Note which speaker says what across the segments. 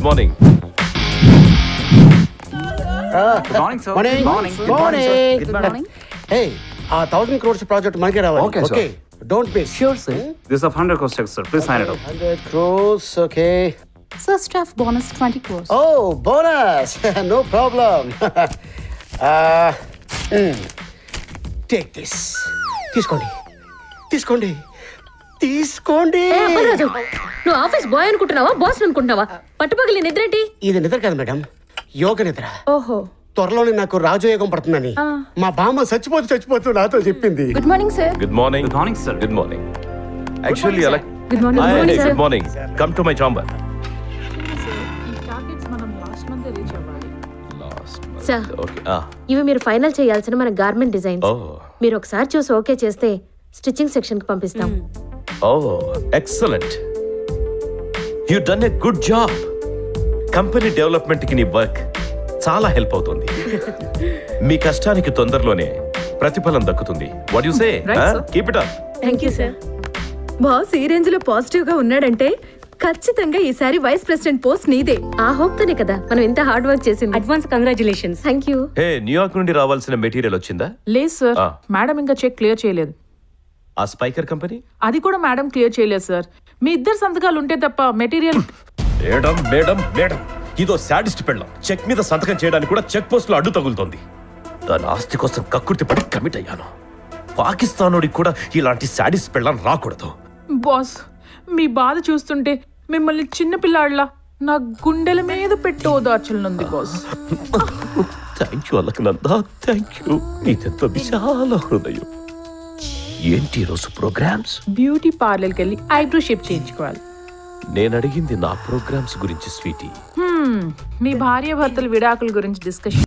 Speaker 1: Morning
Speaker 2: good morning sir
Speaker 3: morning
Speaker 2: morning
Speaker 3: morning
Speaker 2: good morning
Speaker 3: hey a thousand crores project మనకే రావాలి
Speaker 2: Okay, sir.
Speaker 3: Okay don't miss
Speaker 2: Sure, sir. This of 100 crores check, sir. Please sign it up.
Speaker 3: Hundred crores okay
Speaker 4: Sir, staff bonus 20 crores.
Speaker 3: Oh bonus no problem take this తీసుకోండి తీసుకోండి తీసుకోండి
Speaker 5: ఏ, అప్పలరాజు నువ్వు office boy అనుకుంటున్నావా boss అనుకుంటున్నావా పట్టుపగలి నిద్రేంటి
Speaker 3: ఇది నిద్ర కాదు madam యోగ నిద్ర
Speaker 5: ఓహో
Speaker 3: త్వరలోనే నాకు రాజయోగం పడుతుందని మా బామ్మ చచ్చిపోతూ చచ్చిపోతూ నాతో చెప్పింది
Speaker 4: Good morning, sir.
Speaker 1: Good morning
Speaker 2: Good morning, sir.
Speaker 1: Good morning actually అలా
Speaker 5: Good morning, good morning, sir.
Speaker 1: Good morning come to my chamber
Speaker 5: sir
Speaker 1: okay
Speaker 5: ఇవి మీరు ఫైనల్ చేయాల్సిన మన గార్మెంట్ డిజైన్స్
Speaker 1: ఓ
Speaker 5: మీరు ఒకసారి చూసి ఓకే చేస్తే స్టిచ్చింగ్ సెక్షన్ కి పంపిస్తాం
Speaker 1: oh excellent you done a good job company development కి నీ వర్క్ చాలా హెల్ప్ అవుతుంది మీ కష్టానికి తొందరలోనే ప్రతిఫలం దక్కుతుంది what you say keep it up
Speaker 5: thank you sir
Speaker 6: boss ఈ రేంజ్ లో పాజిటివ్ గా ఉన్నాడంటే ఖచ్చితంగా ఈసారి వైస్ ప్రెసిడెంట్ పోస్ట్ నీదే
Speaker 5: ఆ హోప్ తోనే కదా మనం ఇంత హార్డ్ వర్క్ చేసింది
Speaker 7: advance congratulations
Speaker 5: thank you
Speaker 1: hey New York నుండి రావాల్సిన మెటీరియల్ వచ్చిందా
Speaker 8: లేదు సార్
Speaker 1: ఆ.
Speaker 8: మేడం ఇంకా చెక్ క్లియర్ చేయలేదు
Speaker 1: ఆ స్పైకర్ కంపెనీ
Speaker 8: అది కూడా మేడం క్లియర్ చేయలేదు సార్ మీ ఇద్దరు సంతకాలు ఉంటే తప్ప మెటీరియల్
Speaker 1: మేడం మేడం మేడం ఇదో శాడిస్ట్ పెళ్ళం చెక్ మీద సంతకం చేయడానికి కూడా చెక్ పోస్ట్ లో అడ్డు తగులుతోంది దాని ఆస్తి కోసం కక్కుర్తి పడి కమిట్ అయ్యాను పాకిస్తానుడికి కూడా ఇలాంటి శాడిస్ట్ పెళ్ళం రాకూడదు
Speaker 8: బాస్ మీ బాధ చూస్తుంటే మిమ్మల్ని చిన్న పిల్లాడిలా నా గుండెల మీద పెట్టి ఓదార్చనుంది boss
Speaker 1: thank you Alakananda thank you నీదెంత విశాల హృదయం ఏంటి ఈరోజు ప్రోగ్రామ్స్
Speaker 8: బ్యూటీ పార్లర్కి వెళ్ళి ఐబ్రో షేప్ చేయించుకోవాలి
Speaker 1: నేను అడిగింది నా ప్రోగ్రామ్స్ గురించి స్వీటీ
Speaker 8: హ్మ్, మీ భార్య భర్తల విడాకుల గురించి డిస్కషన్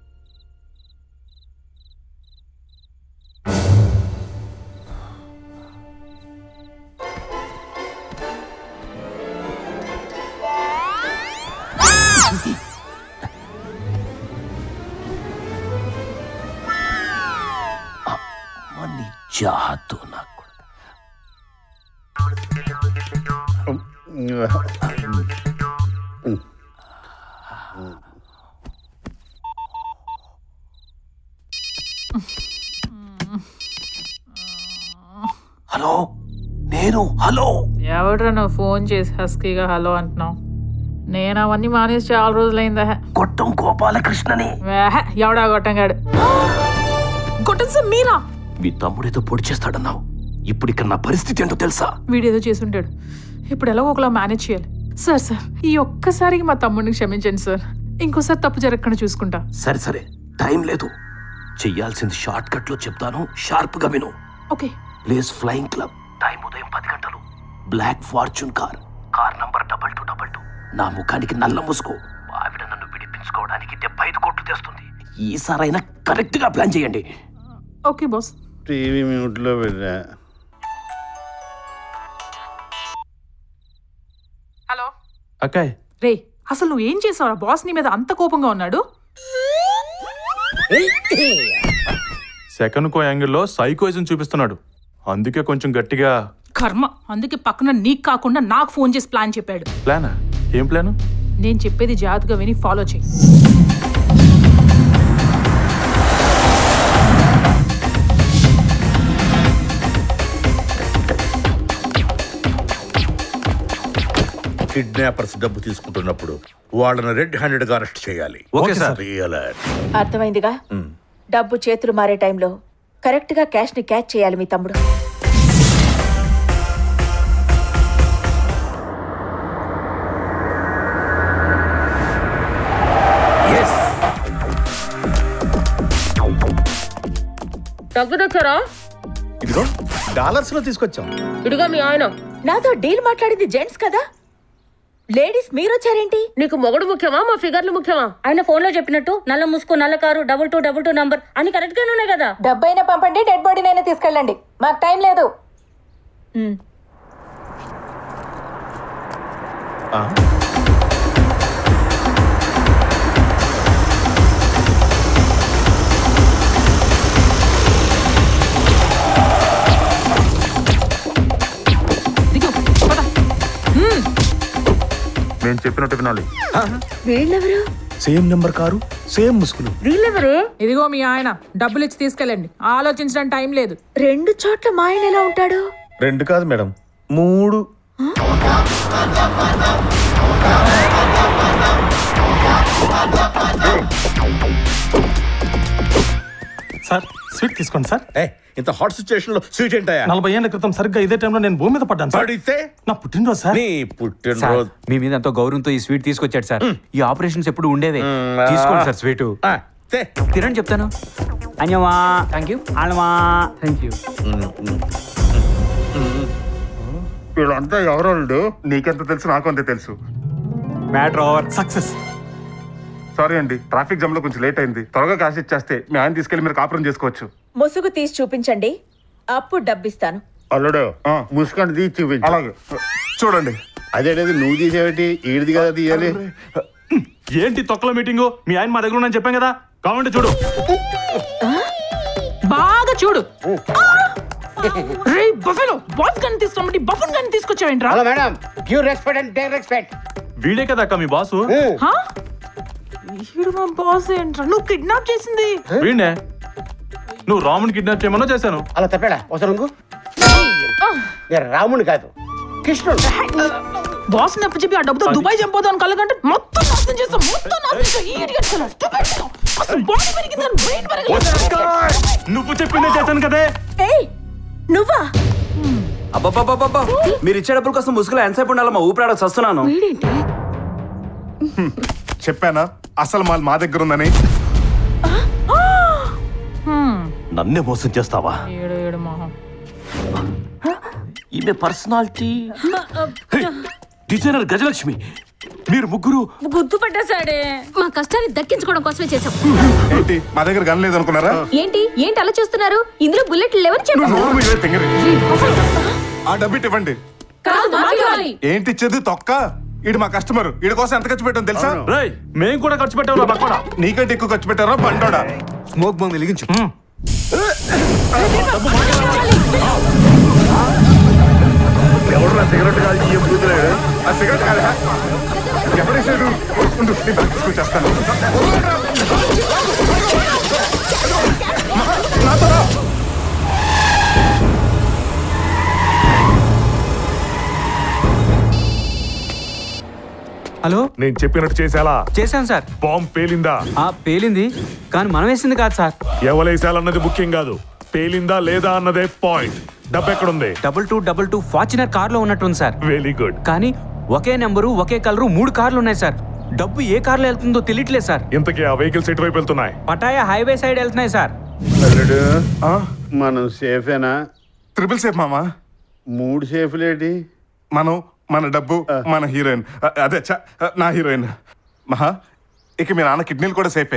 Speaker 1: మనీ చాహతో నాకు హలో నేను హలో
Speaker 8: ఎవడ్రా నువ్వు ఫోన్ చేసి హస్కీగా హలో అంటున్నావు నేను అవన్నీ మానేసి చాలా రోజులైందా
Speaker 1: కొట్టం గోపాలకృష్ణని
Speaker 8: వేహ, ఎవడా గొట్టంగాడు గొట్టం సార్ మీరా
Speaker 1: మీ తమ్ముడేదో పొడి చేస్తాడన్నావు ఇప్పుడు ఇక్కడ నా పరిస్థితి ఏంటో తెలుసా
Speaker 8: వీడేదో చేసుంటాడు ఇప్పుడు ఎలాగో ఒకలా మేనేజ్ చేయాలి సార్ సార్ ఈ ఒక్కసారికి మా తమ్ముడిని క్షమించండి సార్ ఇంకోసారి తప్పు జరగకుండా చూసుకుంటా
Speaker 1: సరే సరే టైం లేదు చెయ్యాల్సింది షార్ట్ కట్ లో చెప్తాను షార్ప్ గా విను
Speaker 8: okay
Speaker 1: place flying club time ఉదయం పది గంటలు black fortune car car number double two double two నా ముఖానికి నల్ల ముసుకో ఆవిడ నన్ను విడిపించుకోవడానికి డెబ్బై ఐదు కోట్లు తెస్తుంది ఈసారైనా కరెక్ట్ గా ప్లాన్ చేయండి
Speaker 8: ఓకే బాస్
Speaker 9: టీవీ మ్యూట్లో పెట్టా
Speaker 8: హలో
Speaker 1: అక్కాయ్
Speaker 8: రే అసలు నువ్వు ఏం చేసావురా బాస్ నీ మీద అంత కోపంగా ఉన్నాడు
Speaker 10: సెకండ్ కో యాంగిల్లో సైకోయిజం చూపిస్తున్నాడు అందుకే కొంచెం గట్టిగా
Speaker 8: కర్మ అందుకే పక్కన నీకు కాకుండా నాకు ఫోన్ చేసి ప్లాన్ చెప్పాడు
Speaker 10: ప్లానా ఏం ప్లాను
Speaker 8: నేను చెప్పేది జాగ్రత్తగా విని ఫాలో చేయి
Speaker 9: కిడ్నాపర్స్ డబ్బు తీసుకుంటున్నప్పుడు వాళ్ళని రెడ్ హ్యాండెడ్ గా అరెస్ట్ చేయాలి
Speaker 10: ఓకే సార్.
Speaker 9: Be alert.
Speaker 7: అర్థమైందిగా డబ్బు చేతులు మారే టైంలో కరెక్ట్ గా క్యాష్ ని క్యాచ్ చేయాలి మీ తమ్ముడు
Speaker 5: డబ్బు తెచ్చారా
Speaker 9: ఇదిగో డాలర్స్ లో తీసుకొచ్చాం
Speaker 5: ఇడిగా మీ ఆయన
Speaker 7: నాతో డీల్ మాట్లాడింది జెంట్స్ కదా లేడీస్ మీరొచ్చారేంటి
Speaker 5: నీకు మొగుడు ముఖ్యమా మా ఫిగర్లు ముఖ్యమా
Speaker 7: ఆయన ఫోన్ లో చెప్పినట్టు నల్ల ముసుకో నల్ల కారు double two double two number అని కరెక్ట్ గానే ఉన్నాయి కదా
Speaker 6: డబ్బైనా పంపండి డెడ్ బాడీనైనా తీసుకెళ్ళండి మాకు టైం లేదు
Speaker 10: నేను చెప్పినట్టు వినాలి
Speaker 7: వీళ్ళెవరు
Speaker 10: సేమ్ నెంబర్ కారు సేమ్ ముసుగులు
Speaker 7: వీళ్ళెవరు
Speaker 8: ఇదిగో మీ ఆయన డబ్బులు ఇచ్చి తీసుకెళ్ళండి ఆలోచించడానికి టైం లేదు
Speaker 7: రెండు చోట్ల మా ఆయన ఎలా ఉంటాడు
Speaker 10: రెండు కాదు మేడం మూడు
Speaker 11: సార్ స్వీట్ తీసుకోండి సార్
Speaker 9: ఏ ఇంత హాట్ సిచ్యుయేషన్ లో స్వీట్ ఏంటయ్యా
Speaker 11: నలభై ఏళ్ల క్రితం సరిగ్గా ఇదే టైంలో నేను భూమి మీద పడ్డాను సార్
Speaker 9: పడితే
Speaker 11: నా పుట్టినరోజు సార్
Speaker 9: నీ
Speaker 12: సార్
Speaker 9: పుట్టినరోజు
Speaker 12: మీ మీద ఎంతో గౌరవంతో ఈ స్వీట్ తీసుకొచ్చాడు సార్ ఈ ఆపరేషన్స్ ఎప్పుడు ఉండేవే తీసుకోండి సార్ స్వీట్
Speaker 9: ఆ, తే.
Speaker 12: తినండి చెప్తాను అన్యమా థ్యాంక్ యూ అన్నమా థ్యాంక్ యూ
Speaker 10: వీళ్ళంతా ఎవరోళ్ళు నీకెంత తెలుసు నాకు అంతే తెలుసు
Speaker 12: మ్యాటర్ ఓవర్
Speaker 11: సక్సెస్
Speaker 10: సారీ అండి ట్రాఫిక్ జామ్ లో కొంచెం లేట్ అయింది త్వరగా కాశీ ఇచ్చేస్తే మీ ఆయన తీసుకెళ్లి మీరు కాపురం చేసుకోవచ్చు
Speaker 7: ముసుగు తీసి చూపించండి అప్పుడు డబ్బిస్తాను
Speaker 3: అల్లుడు ముసుకండి తీసి చూపించు
Speaker 10: అలాగే చూడండి
Speaker 3: అదేంటి నువ్వు తీసేటి ఈడిది కదా తీయాలి
Speaker 11: ఏంటి తొక్కల మీటింగ్ మీ ఆయన మా దగ్గర ఉన్నాను చెప్పాం కదా కావాలంటే చూడు
Speaker 8: బాగా చూడు రే బఫెలో బాస్ గన్ తీసుకురమ్మంటే బఫన్ గన్ తీసుకొచ్చావేంట్రా
Speaker 3: hello madam give respect and take respect
Speaker 11: వీడే కదా అక్క మీ బాసు
Speaker 8: హా? ఈడు మా బాస్ ఏంట్రా నువ్వు కిడ్నాప్ చేసింది
Speaker 11: వీడే నువ్వు రాముని కిడ్నాప్ చేయమన్నా చేశాను
Speaker 3: అలా తప్పాడా ఒకసారి ఇంకో నేను రాముని కాదు కృష్ణుడు
Speaker 8: బాస్ నప్పు చెప్పి ఆ డబ్బుతో దుబాయ్ చంపోదాం కలగంటే మొత్తం నాశనం చేస్తాం మొత్తం నాశనం చేస్తాం ఈ idiot fellow, stupid fellow. అసలు బాడీ పెరిగింది కానీ బ్రెయిన్ పెరగలేదు
Speaker 11: నువ్వు చెప్పిందే చేశాను కదే
Speaker 7: ఏయ్ నువ్వా
Speaker 12: అబ్బబ్బబ్బబ్బబ్బా మీరు ఇచ్చే డబ్బుల కోసం ముసుగులో ఎంతసేపు ఉండాలి మా ఊపిరాడొచ్చి వస్తున్నాను
Speaker 10: చెప్పానా అసలు మాల్ మా దగ్గర ఉందని
Speaker 1: నన్నే మోసం చేస్తావా
Speaker 8: ఏడు ఏడు మొహం
Speaker 1: ఈమె పర్సనాలిటీ డిజైనర్ గజలక్ష్మి మీరు ముగ్గురు
Speaker 5: గుర్తుపట్టేశాడే మా కష్టాన్ని దక్కించుకోవడం కోసమే చేసాం
Speaker 10: ఏంటి మా దగ్గర గన్ లేదు అనుకున్నారా
Speaker 5: ఏంటి ఏంటి అలా చూస్తున్నారు ఇందులో బుల్లెట్లు లేవని
Speaker 10: నువ్వు
Speaker 5: చెప్పారు
Speaker 10: నోరు మీదే తెంగరి ఆ డబ్బిట్ ఇవ్వండి
Speaker 5: కాదు మాకు ఇవ్వాలి.
Speaker 10: ఏంటి ఇచ్చేది తొక్క ఈడు మా కస్టమర్ ఈడి కోసం ఎంత ఖర్చు పెట్టాం తెలుసా
Speaker 11: రేయ్ మేము కూడా ఖర్చు పెట్టాము పక్కన
Speaker 10: నీకంటే ఎక్కువ ఖర్చు పెట్టారా బండోడా
Speaker 12: స్మోక్ బంగ్ వెలిగించు
Speaker 10: ఎవరు సిగరెట్ కాల్చి ఏ బూతులేడు ఆ సిగరెట్ కాదా ఎవడేసాడు ఉండు, నేను బయట తీసుకొచ్చేస్తాను నాతో రా.
Speaker 12: హలో
Speaker 10: నేను చెప్పినట్టు చేసేలా
Speaker 12: చేశాను సార్
Speaker 10: బాంబ్ పేలిందా
Speaker 12: ఆ పేలింది కానీ మనం వేసింది కాదు సార్
Speaker 10: ఎవలేసాలన్నది ముఖ్యం కాదు పేలిందా లేదా అన్నదే పాయింట్ డబ్బు ఎక్కడుంది
Speaker 12: double two double two Fortuner కార్లో ఉన్నట్టుంది సార్
Speaker 10: వెరీ గుడ్
Speaker 12: కానీ ఒకే నెంబరు ఒకే కలరు మూడు కార్లు ఉన్నాయి సార్ డబ్బు ఏ కార్లో వెళ్తుందో తెలియట్లేదు సార్
Speaker 10: ఇంతకీ ఆ వెహికల్స్ ఎటువైపు వెళ్తున్నాయి
Speaker 12: పటాయా హైవే సైడ్ వెళ్తున్నాయి సార్
Speaker 3: అల్లుడు మనం సేఫేనా
Speaker 10: ట్రిపుల్ సేఫ్ మామా
Speaker 3: మూడు సేఫ్లేటి
Speaker 10: మనం మన డబ్బు మన హీరోయిన్ అ- అదే ఛ, నా హీరోయిన్ మహా ఇక మీ నాన్న కిడ్నీలు కూడా సేఫే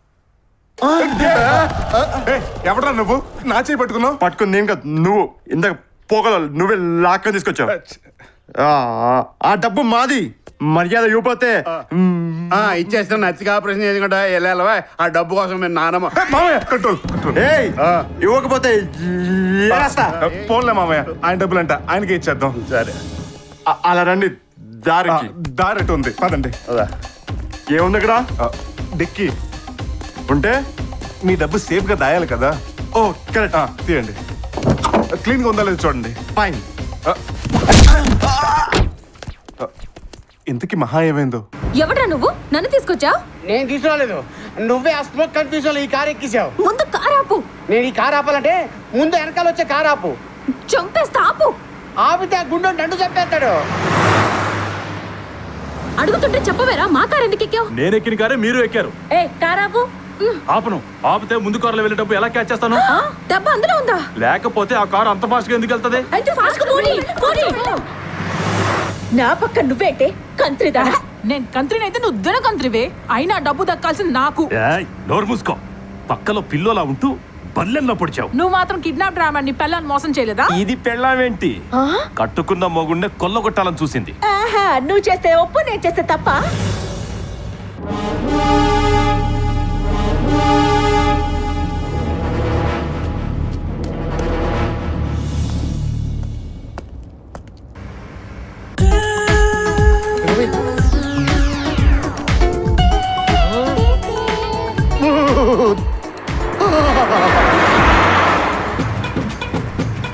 Speaker 10: ఎవడరా నువ్వు నా చేయి పట్టుకున్నావు
Speaker 13: పట్టుకుని నేను కాదు నువ్వు ఇందాక పోగల నువ్వే లాక్కొని తీసుకొచ్చావు ఆ, ఆ డబ్బు మాది మర్యాద ఇవ్వకపోతే
Speaker 3: ఆ, ఇచ్చేస్తాను నచ్చిగా ఆపరేషన్ చేసుకుంటా వెళ్ళాలవా ఆ డబ్బు కోసం మేము నానమ్మ
Speaker 10: మామయ్య కంట్రోల్ కంట్రోల్
Speaker 13: ఏయ్ ఇవ్వకపోతే ఏస్తా
Speaker 10: పోన్లే మామయ్య ఆయన డబ్బులు అంట ఆయనకి ఇచ్చేద్దాం
Speaker 3: సరే
Speaker 13: అ- అలా రండి దారికి
Speaker 10: దారి ఎటు ఉంది పదండి
Speaker 13: ఏముంది ఇక్కడ
Speaker 10: ఆ, డిక్కీ
Speaker 13: ఉంటే
Speaker 10: మీ డబ్బు సేఫ్ గా దాయాలి కదా
Speaker 13: ఓ కరెక్ట్
Speaker 10: ఆ, తీయండి క్లీన్ గా ఉందా లేదు చూడండి
Speaker 13: ఫైన్
Speaker 10: ఇంతకీ మహా ఏమైందో
Speaker 5: ఎవడ్రా నువ్వు నన్ను తీసుకొచ్చావు
Speaker 3: నేను తీసుకురాలేదు నువ్వే ఆ స్మోక్ కన్ఫ్యూజన్ ఈ కార్ ఎక్కిసావు
Speaker 5: ముందు కారు ఆపు
Speaker 3: నేను ఈ కార్ ఆపాలంటే ముందు వెనకాల వచ్చే కార్ ఆపు
Speaker 5: చంపేస్తా ఆపు
Speaker 3: ఆపితే ఆ గుండె దండు చంపేస్తాడు
Speaker 5: అడుగుతుంటే చెప్పవేరా మా కారు ఎందుకు ఎక్కావు
Speaker 11: నేను ఎక్కిన కారే మీరు ఎక్కారు
Speaker 5: ఏ కారాపు
Speaker 11: ఆపను ఆపితే ముందు కారులో వెళ్ళేటప్పుడు ఎలా క్యాచ్ చేస్తాను
Speaker 5: డబ్బా అందులో ఉందా
Speaker 11: లేకపోతే ఆ కారు అంత ఫాస్ట్ గా ఎందుకు వెళ్తది
Speaker 5: అయితే ఫాస్ట్ పోనీ పోనీ
Speaker 7: నా పక్క నువ్వేంటే కంత్రిదా
Speaker 8: నేను కంత్రిని అయితే నువ్వు దిన కంత్రివే అయినా డబ్బు దక్కాల్సింది నాకు
Speaker 1: ఏయ్, నోరు మూసుకో పక్కలో పిల్లోలా ఉంటూ బల్లెల్లో పొడిచావు
Speaker 8: నువ్వు మాత్రం కిడ్నాప్ డ్రామా నీ పిల్లని మోసం చేయలేదా
Speaker 1: ఇది పెళ్ళామేంటి కట్టుకున్న మొగుండే కొల్లగొట్టాలని చూసింది
Speaker 7: ఆహా నువ్వు చేస్తే ఒప్పు నేను చేస్తే తప్ప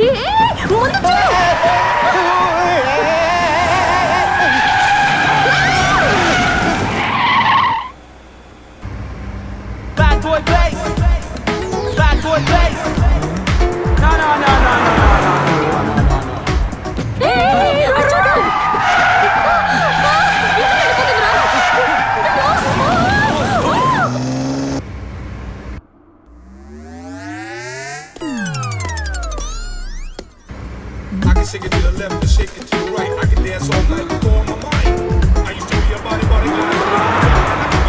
Speaker 5: ఏ, ఏ, ముందు చూడు.
Speaker 14: Bad boy bass. Bad boy bass. No, no, no, no, no, no, no.
Speaker 5: ఏ, ఏ, ఏ, అటు చూడు.
Speaker 15: I can shake it to the left and shake it to the right. I can dance all night with all my might. I used to be a body, body guy.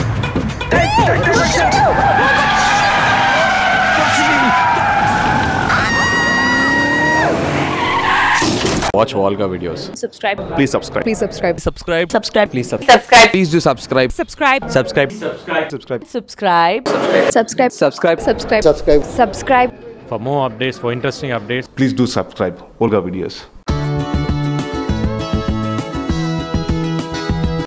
Speaker 16: Watch Volga videos.
Speaker 17: Subscribe.
Speaker 16: Please subscribe.
Speaker 17: Please subscribe.
Speaker 16: Subscribe.
Speaker 17: Subscribe.
Speaker 16: Please sub-
Speaker 17: Subscribe.
Speaker 16: Please do subscribe.
Speaker 17: Subscribe.
Speaker 16: Subscribe. Subscribe. Subscribe.
Speaker 17: Subscribe. Subscribe.
Speaker 16: Subscribe.
Speaker 17: Subscribe. Subscribe. Subscribe.
Speaker 18: For more updates, for interesting updates,
Speaker 16: Please do subscribe. Volga videos.